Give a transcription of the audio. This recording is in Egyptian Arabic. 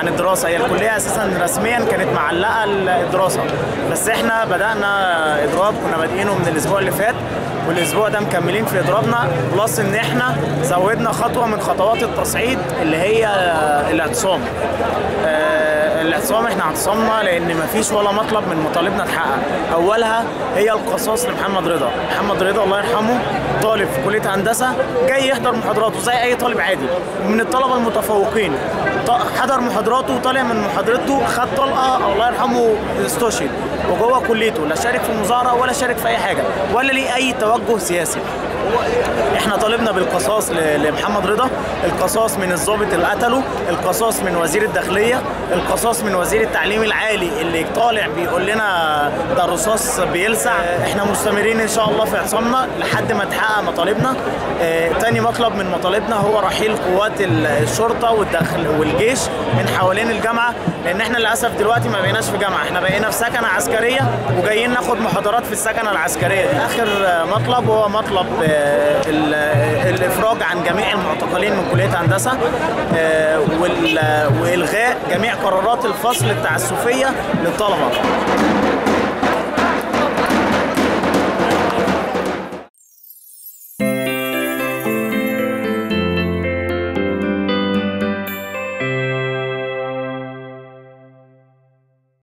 عن الدراسه هي الكليه اساسا رسميا كانت معلقه الدراسه بس احنا بدانا اضراب كنا بادئينه من الاسبوع اللي فات والاسبوع ده مكملين في اضرابنا بلس ان احنا زودنا خطوه من خطوات التصعيد اللي هي الاعتصام آه، الاعتصام احنا اعتصمنا لان مفيش ولا مطلب من مطالبنا اتحقق اولها هي القصاص لمحمد رضا محمد رضا الله يرحمه طالب في كليه هندسه جاي يحضر محاضراته زي اي طالب عادي من الطلبه المتفوقين ط- حضر محاضراته وطالع من محاضرته خد طلقه الله يرحمه استشهد وجوه كليته لا شارك في مظاهره ولا شارك في اي حاجه ولا ليه اي توجه سياسي احنا طالبنا بالقصاص ل- لمحمد رضا القصاص من الضابط اللي قتله القصاص من وزير الداخليه القصاص من وزير التعليم العالي اللي طالع بيقول لنا ده الرصاص بيلسع احنا مستمرين ان شاء الله في اعتصامنا لحد ما تحقق مطالبنا اه تاني مطلب من مطالبنا هو رحيل قوات ال- الشرطه والداخل والجيش من حوالين الجامعه لان احنا للاسف دلوقتي ما بقيناش في جامعه احنا بقينا في سكنه عسكريه وجايين ناخد محاضرات في السكنه العسكريه دي اخر آه، مطلب هو مطلب آه، ال- آه، الافراج عن جميع المعتقلين من كليه هندسه آه، وال- والغاء جميع قرارات الفصل التعسفيه للطلبه